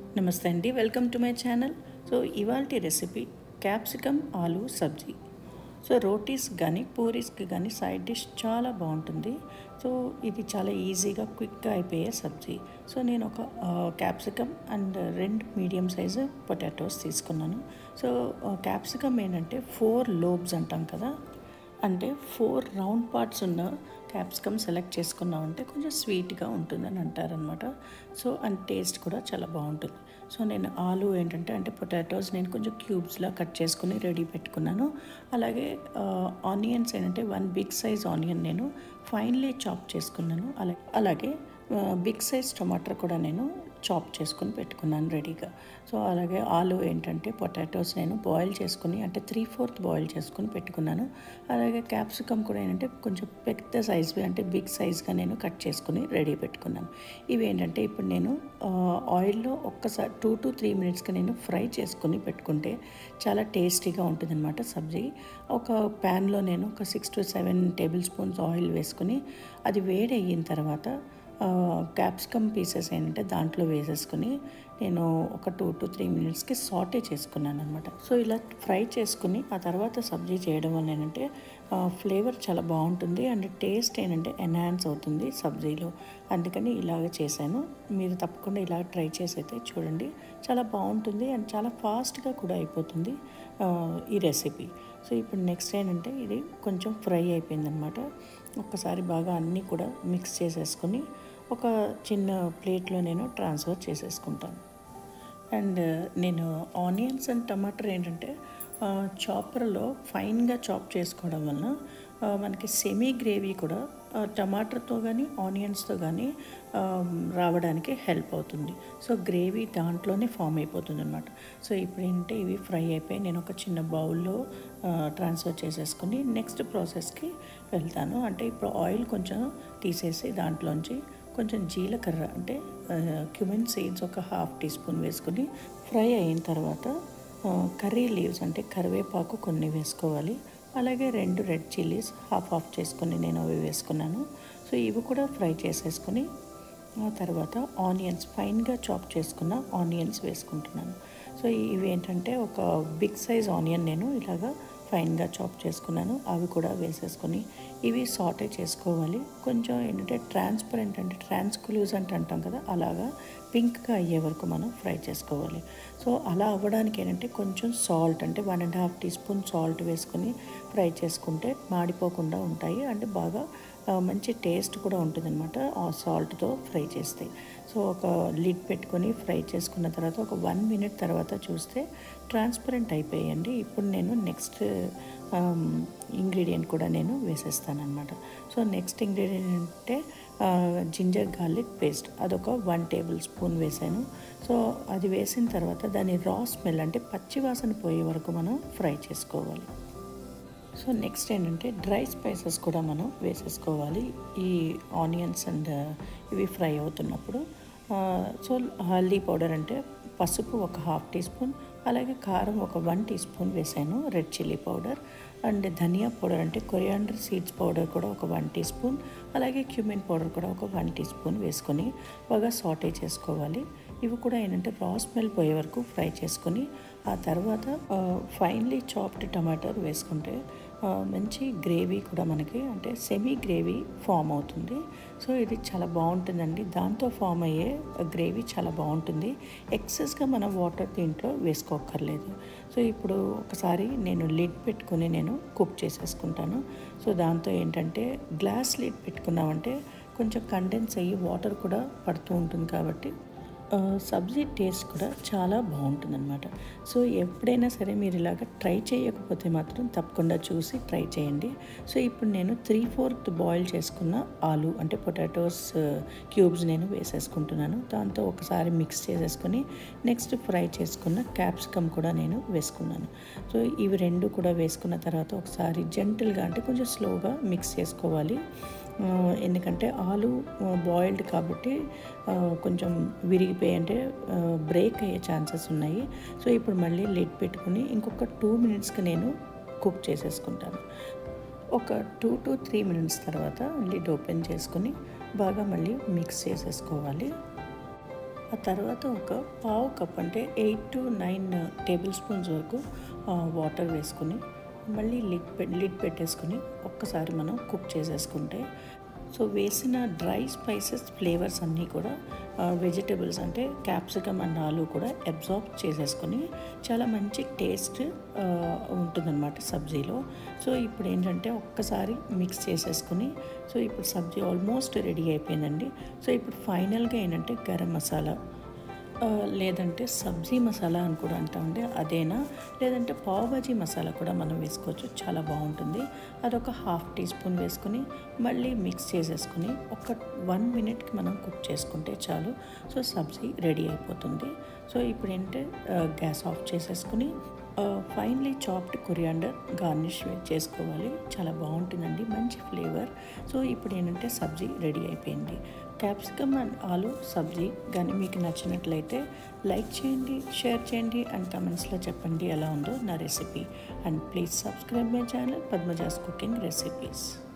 నమస్తే అండి welcome to my channel so ఇవాళ recipe capsicum aloo sabzi so rotis కానీ పూరీస్కి కానీ సైడ్ డిష్ చాలా బాగుంటుంది సో ఇది చాలా ఈజీగా క్విక్గా అయిపోయే సబ్జీ సో నేను ఒక క్యాప్సికమ్ అండ్ రెండు మీడియం సైజు పొటాటోస్ తీసుకున్నాను సో క్యాప్సికమ్ ఏంటంటే ఫోర్ లోబ్స్ అంటాం కదా అంటే ఫోర్ రౌండ్ పార్ట్స్ ఉన్న క్యాప్సికమ్ సెలెక్ట్ చేసుకున్నామంటే కొంచెం స్వీట్గా ఉంటుందని అంటారనమాట సో అండ్ టేస్ట్ కూడా చాలా బాగుంటుంది సో నేను ఆలు ఏంటంటే అంటే పొటాటోస్ నేను కొంచెం క్యూబ్స్లా కట్ చేసుకుని రెడీ పెట్టుకున్నాను అలాగే ఆనియన్స్ ఏంటంటే వన్ బిగ్ సైజ్ ఆనియన్ నేను ఫైన్లీ చాప్ చేసుకున్నాను అలాగే అలాగే బిగ్ సైజ్ టమాటర్ కూడా నేను చాప్ చేసుకుని పెట్టుకున్నాను రెడీగా సో అలాగే ఆలు ఏంటంటే పొటాటోస్ నేను బాయిల్ చేసుకుని అంటే త్రీ ఫోర్త్ బాయిల్ చేసుకుని పెట్టుకున్నాను అలాగే క్యాప్సికమ్ కూడా ఏంటంటే కొంచెం పెద్ద సైజ్వి అంటే బిగ్ సైజ్గా నేను కట్ చేసుకుని రెడీ పెట్టుకున్నాను ఇవి ఏంటంటే ఇప్పుడు నేను ఆయిల్లో ఒక్కసారి టూ టు త్రీ మినిట్స్కి నేను ఫ్రై చేసుకుని పెట్టుకుంటే చాలా టేస్టీగా ఉంటుంది అనమాట సబ్జీ ఒక ప్యాన్లో నేను ఒక six to seven tablespoons oil వేసుకుని అది వేడి అయిన తర్వాత క్యాప్సికమ్ పీసెస్ ఏంటంటే దాంట్లో వేసేసుకుని నేను ఒక టూ టు త్రీ మినిట్స్కి సాటే చేసుకున్నాను అనమాట సో ఇలా ఫ్రై చేసుకుని ఆ తర్వాత సబ్జీ చేయడం వల్ల ఏంటంటే ఫ్లేవర్ చాలా బాగుంటుంది అండ్ టేస్ట్ ఏంటంటే ఎన్హాన్స్ అవుతుంది సబ్జీలో అందుకని ఇలాగ చేశాను మీరు తప్పకుండా ఇలా ట్రై చేసి అయితే చూడండి చాలా బాగుంటుంది అండ్ చాలా ఫాస్ట్గా కూడా అయిపోతుంది ఈ రెసిపీ సో ఇప్పుడు నెక్స్ట్ ఏంటంటే ఇది కొంచెం ఫ్రై అయిపోయిందనమాట ఒక్కసారి బాగా అన్నీ కూడా మిక్స్ చేసేసుకొని ఒక చిన్న ప్లేట్లో నేను ట్రాన్స్ఫర్ చేసేసుకుంటాను అండ్ నేను ఆనియన్స్ అండ్ టమాటర్ ఏంటంటే చాపర్లో ఫైన్గా చాప్ చేసుకోవడం వలన మనకి సెమీ గ్రేవీ కూడా టమాటర్తో కానీ ఆనియన్స్తో కానీ రావడానికి హెల్ప్ అవుతుంది సో గ్రేవీ దాంట్లోనే ఫామ్ అయిపోతుంది అనమాట సో ఇప్పుడు ఏంటంటే ఇవి ఫ్రై అయిపోయి నేను ఒక చిన్న బౌల్లో ట్రాన్స్ఫర్ చేసేసుకుని నెక్స్ట్ ప్రాసెస్కి వెళ్తాను అంటే ఇప్పుడు ఆయిల్ కొంచెం తీసేసి దాంట్లోంచి కొంచెం జీలకర్ర అంటే క్యూమిన్ సీడ్స్ ఒక హాఫ్ టీ స్పూన్ వేసుకుని ఫ్రై అయిన తర్వాత కర్రీ లీవ్స్ అంటే కరివేపాకు కొన్ని వేసుకోవాలి అలాగే రెండు రెడ్ చిల్లీస్ హాఫ్ హాఫ్ చేసుకొని నేను అవి వేసుకున్నాను సో ఇవి కూడా ఫ్రై చేసేసుకొని ఆ తర్వాత ఆనియన్స్ ఫైన్గా చాప్ చేసుకున్న ఆనియన్స్ వేసుకుంటున్నాను సో ఇవి ఏంటంటే ఒక బిగ్ సైజ్ ఆనియన్ నేను ఇలాగా ఫైన్గా చాప్ చేసుకున్నాను అవి కూడా వేసేసుకొని ఇవి సాటే చేసుకోవాలి కొంచెం ఏంటంటే ట్రాన్స్పరెంట్ అంటే ట్రాన్స్క్లూజ్ అంటే అంటాం కదా అలాగా పింక్గా అయ్యే వరకు మనం ఫ్రై చేసుకోవాలి సో అలా అవ్వడానికి ఏంటంటే కొంచెం సాల్ట్ అంటే one and half teaspoon salt వేసుకొని ఫ్రై చేసుకుంటే మాడిపోకుండా ఉంటాయి అంటే బాగా మంచి టేస్ట్ కూడా ఉంటుందన్నమాట ఆ సాల్ట్తో ఫ్రై చేస్తే సో ఒక లిడ్ పెట్టుకొని ఫ్రై చేసుకున్న తర్వాత ఒక వన్ మినిట్ తర్వాత చూస్తే ట్రాన్స్పరెంట్ అయిపోయాయండి ఇప్పుడు నేను నెక్స్ట్ ఇంగ్రీడియంట్ కూడా నేను వేసేస్తాను అనమాట సో నెక్స్ట్ ఇంగ్రీడియంట్ అంటే జింజర్ గార్లిక్ పేస్ట్ అదొక వన్ టేబుల్ స్పూన్ వేసాను సో అది వేసిన తర్వాత దాని రా స్మెల్ అంటే పచ్చివాసన పోయే వరకు మనం ఫ్రై చేసుకోవాలి సో నెక్స్ట్ ఏంటంటే డ్రై స్పైసెస్ కూడా మనం వేసేసుకోవాలి ఈ ఆనియన్స్ అండ్ ఇవి ఫ్రై అవుతున్నప్పుడు సో హల్దీ పౌడర్ అంటే పసుపు ఒక హాఫ్ టీ స్పూన్ అలాగే కారం ఒక వన్ టీ స్పూన్ వేసాను రెడ్ చిల్లీ పౌడర్ అండ్ ధనియా పౌడర్ అంటే కొరియాండర్ సీడ్స్ పౌడర్ కూడా ఒక వన్ టీ స్పూన్ అలాగే క్యూమిన్ పౌడర్ కూడా ఒక వన్ టీ స్పూన్ వేసుకొని బాగా సాటే చేసుకోవాలి ఇవి కూడా ఏంటంటే రా స్మెల్ పోయే వరకు ఫ్రై చేసుకొని ఆ తర్వాత ఫైన్లీ చాప్డ్ టమాటర్ వేసుకుంటే మంచి గ్రేవీ కూడా మనకి అంటే సెమీ గ్రేవీ ఫామ్ అవుతుంది సో ఇది చాలా బాగుంటుందండి దాంతో ఫామ్ అయ్యే గ్రేవీ చాలా బాగుంటుంది ఎక్సెస్గా మనం వాటర్ దీంట్లో వేసుకోక్కర్లేదు సో ఇప్పుడు ఒకసారి నేను లిడ్ పెట్టుకుని నేను కుక్ చేసేసుకుంటాను సో దాంతో ఏంటంటే గ్లాస్ లిడ్ పెట్టుకున్నామంటే కొంచెం కండెన్స్ అయ్యి వాటర్ కూడా పడుతూ ఉంటుంది కాబట్టి సబ్జీ టేస్ట్ కూడా చాలా బాగుంటుందన్నమాట సో ఎప్పుడైనా సరే మీరు ఇలాగ ట్రై చేయకపోతే మాత్రం తప్పకుండా చూసి ట్రై చేయండి సో ఇప్పుడు నేను త్రీ ఫోర్త్ బాయిల్ చేసుకున్న ఆలు అంటే పొటాటోస్ క్యూబ్స్ నేను వేసేసుకుంటున్నాను దాంతో ఒకసారి మిక్స్ చేసేసుకొని నెక్స్ట్ ఫ్రై చేసుకున్న క్యాప్సికమ్ కూడా నేను వేసుకున్నాను సో ఇవి రెండు కూడా వేసుకున్న తర్వాత ఒకసారి జెంటిల్గా అంటే కొంచెం స్లోగా మిక్స్ చేసుకోవాలి ఎందుకంటే ఆలు బాయిల్డ్ కాబట్టి కొంచెం విరిగిపోయి అంటే బ్రేక్ అయ్యే ఛాన్సెస్ ఉన్నాయి సో ఇప్పుడు మళ్ళీ లిడ్ పెట్టుకుని ఇంకొక టూ మినిట్స్కి నేను కుక్ చేసేసుకుంటాను ఒక టూ టు త్రీ మినిట్స్ తర్వాత లిడ్ ఓపెన్ చేసుకుని బాగా మళ్ళీ మిక్స్ చేసేసుకోవాలి ఆ తర్వాత ఒక పావు కప్ అంటే eight to nine tablespoons వరకు వాటర్ వేసుకుని మళ్ళీ లిడ్ పె లిడ్ పెట్టేసుకుని ఒక్కసారి మనం కుక్ చేసేసుకుంటే సో వేసిన డ్రై స్పైసెస్ ఫ్లేవర్స్ అన్నీ కూడా వెజిటేబుల్స్ అంటే క్యాప్సికమ్ అండ్ ఆలు కూడా అబ్జార్బ్ చేసేసుకొని చాలా మంచి టేస్ట్ ఉంటుందన్నమాట సబ్జీలో సో ఇప్పుడు ఏంటంటే ఒక్కసారి మిక్స్ చేసేసుకుని సో ఇప్పుడు సబ్జీ ఆల్మోస్ట్ రెడీ అయిపోయిందండి సో ఇప్పుడు ఫైనల్గా ఏంటంటే గరం మసాలా లేదంటే సబ్జీ మసాలా అని కూడా అంటామండి అదేనా లేదంటే పావుబాజీ మసాలా కూడా మనం వేసుకోవచ్చు చాలా బాగుంటుంది అదొక హాఫ్ టీ స్పూన్ వేసుకుని మళ్ళీ మిక్స్ చేసేసుకుని ఒక వన్ మినిట్కి మనం కుక్ చేసుకుంటే చాలు సో సబ్జీ రెడీ అయిపోతుంది సో ఇప్పుడు ఏంటంటే గ్యాస్ ఆఫ్ చేసేసుకుని ఫైన్లీ చాప్డ్ కొరియాండర్ గార్నిష్ చేసుకోవాలి చాలా బాగుంటుందండి మంచి ఫ్లేవర్ సో ఇప్పుడు ఏంటంటే సబ్జీ రెడీ అయిపోయింది క్యాప్సికమ్ అండ్ ఆలు సబ్జీ కానీ మీకు నచ్చినట్లయితే లైక్ చేయండి షేర్ చేయండి అండ్ కమెంట్స్లో చెప్పండి ఎలా ఉందో నా recipe and please subscribe my channel Padmaja's cooking recipes